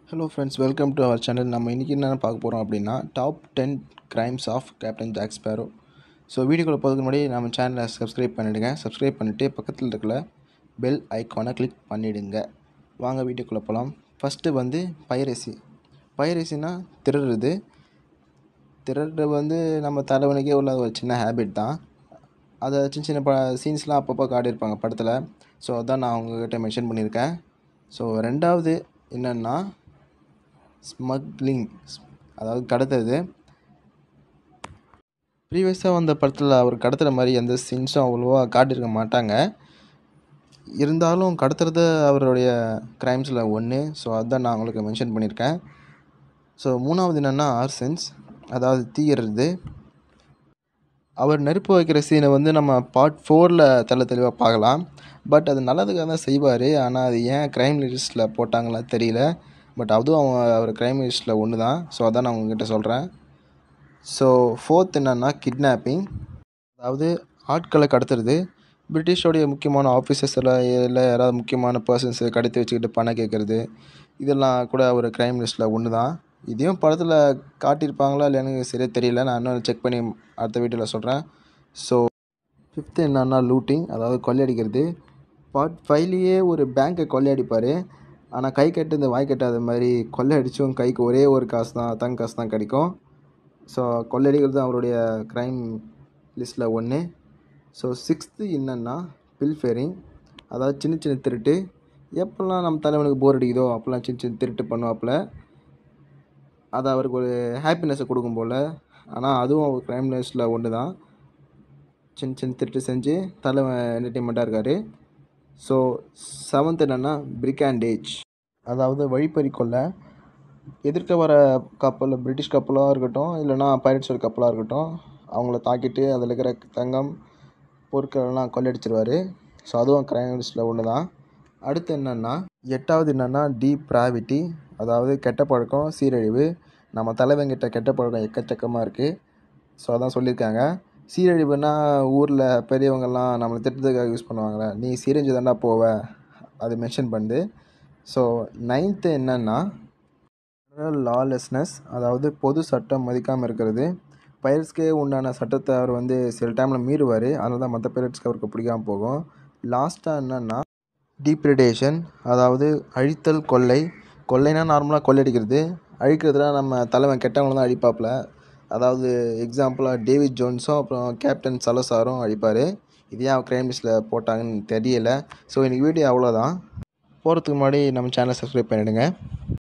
hello friends welcome to our channel நம்ம இன்றைக்கி என்ன பார்க்க போகிறோம் அப்படின்னா top ten crimes of Captain Jack Sparrow so வீடியோக்குள்ள போகிறதுக்கு முன்னாடி நம்ம சேனலை சப்ஸ்கிரைப் பண்ணிவிடுங்க சப்ஸ்கிரைப் பண்ணிவிட்டு பக்கத்தில் இருக்கிற பெல் ஐக்கானை கிளிக் பண்ணிவிடுங்க வாங்க வீடியோக்குள்ளே போகலாம் ஃபஸ்ட்டு வந்து பைரசி பைரசினா திருடுறது திருடுறது வந்து நம்ம தலைவனுக்கே உள்ள ஒரு சின்ன ஹேபிட் தான் அதை சின்ன சின்ன ப சீன்ஸ்லாம் அப்பப்போ காட்டியிருப்பாங்க படத்தில் ஸோ அதான் நான் உங்ககிட்ட மென்ஷன் பண்ணியிருக்கேன் ஸோ ரெண்டாவது என்னென்னா ஸ்மக்லிங் அதாவது கடத்துறது ப்ரீவியஸாக வந்த படத்தில் அவர் கடத்துகிற மாதிரி எந்த சீன்ஸும் அவ்வளோவா காட்டியிருக்க மாட்டாங்க இருந்தாலும் கடத்துறது அவருடைய க்ரைம்ஸில் ஒன்று ஸோ அதுதான் நான் உங்களுக்கு மென்ஷன் பண்ணியிருக்கேன் ஸோ மூணாவது என்னென்னா ஆர்சன்ஸ் அதாவது தீயிறது அவர் நெருப்பு வைக்கிற சீனை வந்து நம்ம பார்ட் ஃபோரில் தெள்ள தெளிவாக பார்க்கலாம் பட் அது நல்லதுக்காக தான் செய்வார் ஆனால் அது ஏன் க்ரைம் லிஸ்ட்டில் போட்டாங்களா தெரியல பட் அதுவும் அவங்க அவர் க்ரைம் லிஸ்ட்டில் ஒன்று தான் ஸோ அதான் நான் உங்ககிட்ட சொல்கிறேன் ஸோ ஃபோர்த் என்னென்னா கிட்னாப்பிங் அதாவது ஆட்களை கடத்துறது பிரிட்டிஷோடைய முக்கியமான ஆஃபீஸர்ஸ் எல்லாம் இல்லை யாராவது முக்கியமான பர்சன்ஸை கடத்தி வச்சுக்கிட்டு பணம் கேட்குறது இதெல்லாம் கூட ஒரு க்ரைம் லிஸ்ட்டில் ஒன்று தான் இதையும் படத்தில் காட்டியிருப்பாங்களா இல்லைன்னு எனக்கு சரியாக தெரியல நான் இன்னும் செக் பண்ணி அடுத்த வீடியோவில் சொல்கிறேன் ஸோ ஃபிஃப்த்து என்னன்னா லூட்டிங் அதாவது கொள்ளையடிக்கிறது பார்ட் ஃபைவ்லேயே ஒரு பேங்க்கை கொள்ளையடிப்பார் ஆனால் கை கட்டு இந்த வாய் கட்டாத மாதிரி கொள்ளையடிச்சும் கைக்கு ஒரே ஒரு காசு தான் தங்க காசு தான் கிடைக்கும் ஸோ கொள்ளையடிக்கிறது அவருடைய க்ரைம் லிஸ்ட்டில் ஒன்று ஸோ சிக்ஸ்த்து என்னென்னா பில்ஃபேரிங் அதாவது சின்ன சின்ன திருட்டு எப்போல்லாம் நம்ம தலைவனுக்கு போர் அடிக்குதோ அப்போல்லாம் சின்ன சின்ன திருட்டு பண்ணுவாப்புல அது அவருக்கு ஒரு ஹாப்பினஸை கொடுக்கும் போல் ஆனால் அதுவும் அவர் க்ரைம் லிஸ்ட்டில் ஒன்று தான் சின்ன சின்ன திருட்டு செஞ்சு தலைவன் என்டர்டெயின்மெண்ட்டாக இருக்கார் ஸோ செவன்த் என்னென்னா பிரிக்காண்டேஜ் அதாவது வழிப்பறி கொள்ளை எதிர்க்க வர கப்பல் பிரிட்டிஷ் கப்பலாக இருக்கட்டும் இல்லைனா பைரட்ஸோட கப்பலாக இருக்கட்டும் அவங்கள தாக்கிட்டு அதில் இருக்கிற தங்கம் பொருட்களெல்லாம் கொள்ளடிச்சிருவார் ஸோ அதுவும் க்ரைம் லிஸ்ட்டில் ஒன்று தான் அடுத்து என்னென்னா எட்டாவது என்னென்னா டீப் ப்ராவிட்டி அதாவது கெட்ட பழக்கம் சீரழிவு நம்ம தலைவங்கிட்ட கெட்ட பழக்கம் எக்கச்சக்கமாக இருக்குது ஸோ அதான் சொல்லியிருக்காங்க சீரழிவுனா ஊரில் பெரியவங்கள்லாம் நம்மளை திட்டத்துக்காக யூஸ் பண்ணுவாங்களே நீ சீரழிஞ்சு தாண்டா போவ அது மென்ஷன் பண்ணுது ஸோ நைன்த்து என்னென்னா லாலெஸ்னஸ் அதாவது பொது சட்டம் மதிக்காமல் இருக்கிறது பைரட்ஸ்க்கே உண்டான சட்டத்தை அவர் வந்து சில டைமில் மீறுவார் அதனால தான் மற்ற பைரட்ஸ்க்கு அவருக்கு பிடிக்காமல் போகும் லாஸ்ட்டாக என்னென்னா டீப்ரிடேஷன் அதாவது அழித்தல் கொள்ளை கொள்ளைனா நார்மலாக கொள்ளையடிக்கிறது அழிக்கிறதுல நம்ம தலைவன் கெட்டவங்கள தான் அழிப்பாப்பில் அதாவது எக்ஸாம்பிளாக டேவிட் ஜோன்ஸும் அப்புறம் கேப்டன் சலசாரும் அழிப்பார் இது ஏன் க்ரைம் லிஸ்ட்டில் போட்டாங்கன்னு தெரியல ஸோ இன்றைக்கி வீடியோ அவ்வளோதான் போகிறதுக்கு முன்னாடி நம்ம சேனலை சப்ஸ்கிரைப் பண்ணிவிடுங்க